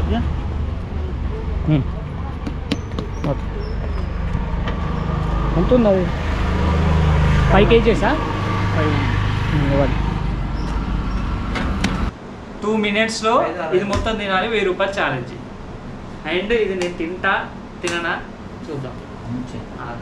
Yeah ఎంత ఉంది అది ఫైవ్ కేజీసా ఇవ్వండి టూ మినిట్స్లో ఇది మొత్తం తినాలి వెయ్యి రూపాయలు ఛాలెంజ్ అండ్ ఇది నేను తింటా తిననా చూద్దాం ఆగు.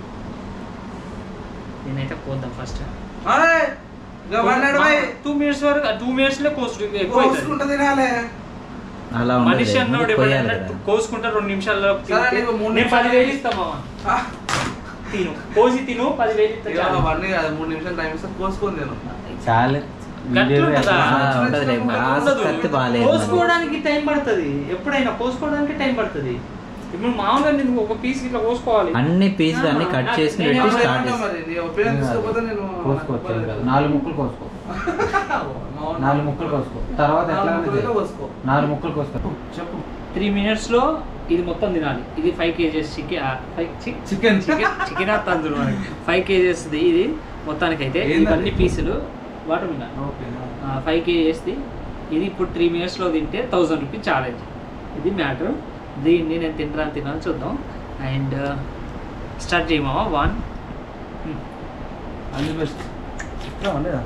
నేనైతే పోద్దాం ఫస్ట్ అరే ఇక పన్నాడు పోయి. టూ మినిట్స్ వరకు టూ మినిట్స్ లో కోసు ఎక్కువ అవుతుంది. కోసుకుంటూ తినాలి అలా మనిషి అన్నోడు ఉండదు పోయాలి ఎప్పుడైనా కదా కోసుకుంటా రెండు నిమిషాల్లో సరే, తింటే నీకు మూడు నేను నిమిషాలు పదివేలు ఇస్తా మామ ఆ, తిను కోసి తిను పదివేలు ఇస్తా ఇక చాలు. అవన్నీ కాదు మూడు నిమిషాలు టైం ఇస్తే కోసుకొని తిను చాలా గట్ల ఉంటుందా? ఉండదు ఉండదు. కత్తి బాగాలేదు మరి. కోసుకోవడానికి టైం పడుతుంది ఎప్పుడైనా కోసుకోవడానికి టైం పడుతుంది ఇప్పుడు మామూలుగా నేను ఒక పీస్ ఇట్లా కోసుకోవాలి అన్ని పీసులు అన్ని కట్ చేసి నేను పెట్టి ఇప్పుడు స్టార్ట్ ఏమంటావు చేసి మరి నీ ఒపీనియన్ తీసుకోకపోతే నేను కోసుకోవచ్చు ఏం కాదు. నాలుగు ముక్కలు కోసుకో నాలుగు ముక్కలు కోసుకో తర్వాత ఎట్లా నాలుగు అనేది ముక్కలు కోసుకో. నాలుగు ముక్కలు కోసుకో చెప్పు త్రీ మినిట్స్ లో ఇది మొత్తం తినాలి ఇది five kgs chicken five chicken chicken chicken tandoor five kgs ఇది మొత్తానికి అయితే ఏందది? ఇవన్నీ పీసులు వాటర్ మిలన్ ఓకే ఫైవ్ కేజీస్ది ఇది ఇప్పుడు త్రీ మినిట్స్లో తింటే థౌజండ్ రూపీస్ ఛాలెంజ్ ఇది మ్యాటర్ దీన్ని నేను తింటా తినాలని చూద్దాం అండ్ స్టార్ట్ చేయమా వన్ అన్ని బెస్ట్ లేదా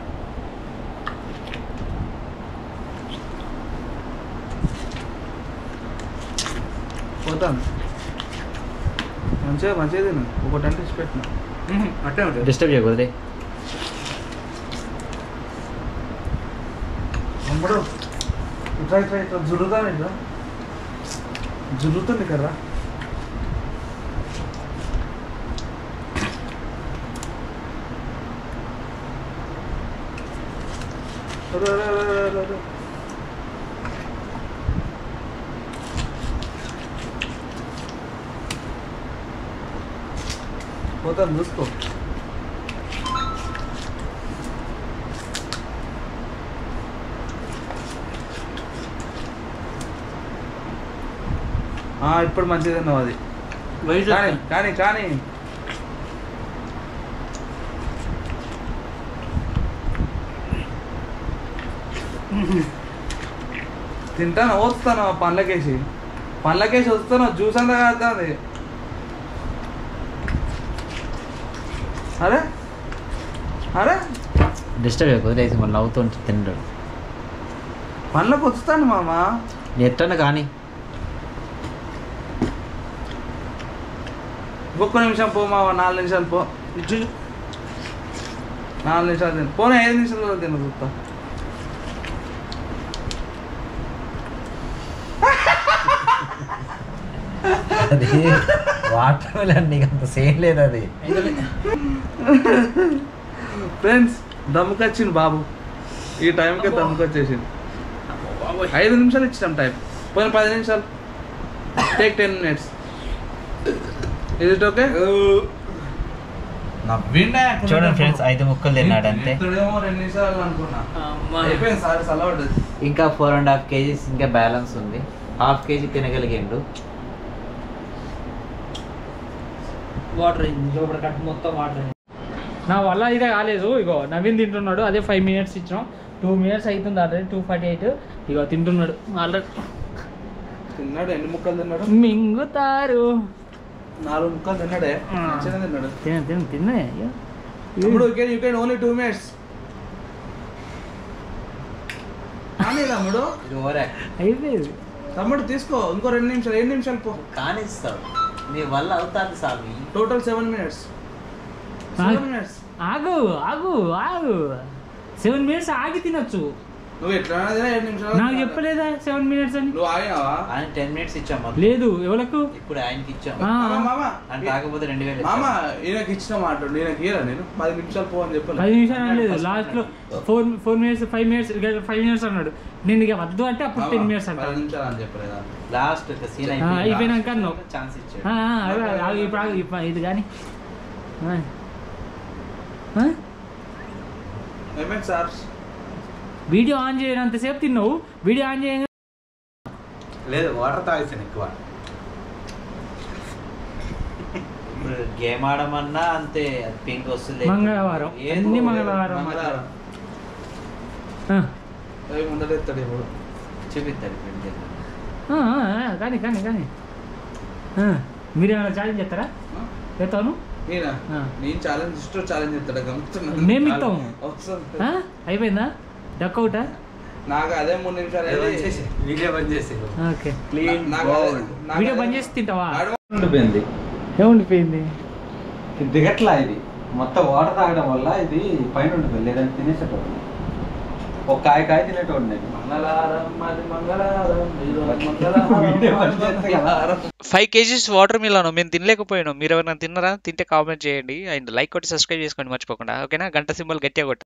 పోతాను మంచిగా మంచిగా తిను ఒకటి అంటే ఇచ్చి పెట్టిన అట్టే ఉంటుంది డిస్టర్బ్ చేయకూడదు అమ్మడు ఇట్లా ఇట్లా ఇట్లా జురుతాను ఇట్లా జురుతుంది కదా అరే, అరే, అరే, అరే, అరే. పోతాను చూసుకో ఆ, ఇప్పుడు మంచిగా తిన్నావు అది వెయిట్ కానీ కానీ కానీ తింటాను వస్తాను పండ్లకేసి పండ్లకేసి వస్తాను జ్యూస్ అంతా కాదు అరే అరే డిస్టర్బ్ చేయకూడదు లేచి మళ్ళీ నవ్వుతూ తింటాడు పండ్లకు వస్తాను మామ ఎట్టన్నా కానీ ఒక్క నిమిషం పో మామ నాలుగు నిమిషాలు పో ఇచ్చు నాలుగు నిమిషాలు తిను పోనీ ఐదు నిమిషాలు తిన చూస్తా అది వాటర్ మిలన్ నీకు అంత సేమ్ లేదు అది ఫ్రెండ్స్ దమ్ముకొచ్చింది బాబు ఈ టైంకే దమ్ముకొచ్చేసింది ఐదు నిమిషాలు ఇచ్చినాం టైం పోయిన పది నిమిషాలు టేక్ టెన్ మినిట్స్ ఇది ఓకే చూడండి ఫ్రెండ్స్ ఐదు ముక్కలు తిన్నాడు అంతే ఇక్కడేమో రెండు నిమిషాలు అనుకున్నా అయిపోయింది సార్ చల్లబడ్డది ఇంకా ఫోర్ అండ్ హాఫ్ కేజీస్ ఇంకా బ్యాలెన్స్ ఉంది హాఫ్ కేజీ తినగలిగిండు వాటర్ అయింది లోపల కట్ మొత్తం వాటర్ అయింది నా వల్ల అయితే కాలేదు ఇగో నవీన్ తింటున్నాడు అదే ఫైవ్ మినిట్స్ ఇచ్చినాం టూ మినిట్స్ అవుతుంది ఆల్రెడీ టూ ఫార్టీ ఎయిట్ ఇగో తింటున్నాడు ఆల్రెడీ తిన్నాడు ఎన్ని ముక్కలు తిన్నాడు మింగుతారు నాలుగు ముక్కలు తిన్నాడే ఆ. మంచిగానే తిన్నాడు తిన తిన తిన్నే ఇప్పుడు you can you can only two minutes కానీ తమ్ముడు ఇది ఓవర్ అయిపోయింది తమ్ముడు తీసుకో ఇంకో రెండు నిమిషాలు ఏడు నిమిషాలు పో కానిస్తావు నీ వల్ల అవుతాది స్వామి total seven minutes seven minutes ఆగు ఆగు ఆగు సెవెన్ మినిట్స్ ఆగి తినొచ్చు నువ్వు ఎట్లా తినా ఏడు నిమిషాలు నాకు చెప్పలేదా సెవెన్ మినిట్స్ అని నువ్వు ఆగినావా ఆయన టెన్ మినిట్స్ ఇచ్చాం మొత్తం. లేదు ఎవలకు ఇప్పుడు ఆయనకి ఇచ్చాం ఆ. మామ, మామ అని కాకపోతే రెండు వేలు మామ ఇచ్చాం. ఈయనకి ఇచ్చిన మాట ఈయనకి ఇయ్యరా నేను పది నిమిషాలు పో అని చెప్పాను పది నిమిషాలు అనలేదు లాస్ట్ లో four four minutes five minutes five minutes అన్నాడు నేను ఇక వద్దు అంటే అప్పుడు టెన్ మినిట్స్ అంట పది నిమిషాలు అని చెప్పలేదా లాస్ట్ ఒక సీన్ ఆ, అయిపోయినాక అన్నావు. ఛాన్స్ ఇచ్చాడు ఆ, ఆ, ఆగు, ఆగు, ఆగు, ఇప్పుడు ఆగు, ఇప్పుడు ఇది కానీ ఏమేంటి సార్ వీడియో ఆన్ చేయనంతసేపు తిన్నావు వీడియో ఆన్ చేయ లేదు వాటర్ తాగేసాను ఎక్కువ ఇప్పుడు గేమ్ ఆడమన్నా అంతే పింక్ వస్తుంది మంగళవారం. ఏదో అన్ని మంగళవారం. మంగళవారం ఆ, అవి ముందట ఎత్తాడు ఇప్పుడు చూపిస్తాడు ఇప్పుడు ఆ, కానీ కానీ కానీ ఆ, మీరు ఏమైనా ఛాలెంజ్ చేస్తారా చేస్తాను నేనా ఆ. నేను ఛాలెంజ్ ఇష్టం ఛాలెంజ్ చెప్తాడు గమనిస్తున్నాను మేము ఇస్తాము. వస్తుంది. ఆ? అయిపోయిందా డక్అవుటా నాకు అదే మూడు నిమిషాలు బంద్ అయింది. చేసి వీడియో బంద్ చేసి ఓకే క్లీన్ నాకు అదే- నాకు వీడియో అదే- బంద్ చేసి తింటావా ఆడ- ఉండిపోయింది ఏముండిపోయింది ఇది దిగట్లా ఇది మొత్తం వాటర్ తాగడం వల్ల ఇది పైన ఉండిపోయింది లేదంటే తినేసేటోడు ఒక కాయ కాయ తినేటోడు నేను మంగళవారం మాది మంగళవారం ఈరోజు వీడియో బంద్ చేస్తే కదా. మంగళవారం ఫైవ్ కేజీస్ వాటర్ మిలాను మేము తినలేకపోయాను మీరు ఎవరైనా తిన్నారా తింటే కామెంట్ చేయండి అండ్ లైక్ కొట్టి సబ్స్క్రైబ్ చేసుకోండి మర్చిపోకుండా ఓకేనా గంట సింబల్ గట్టిగా కొట్టు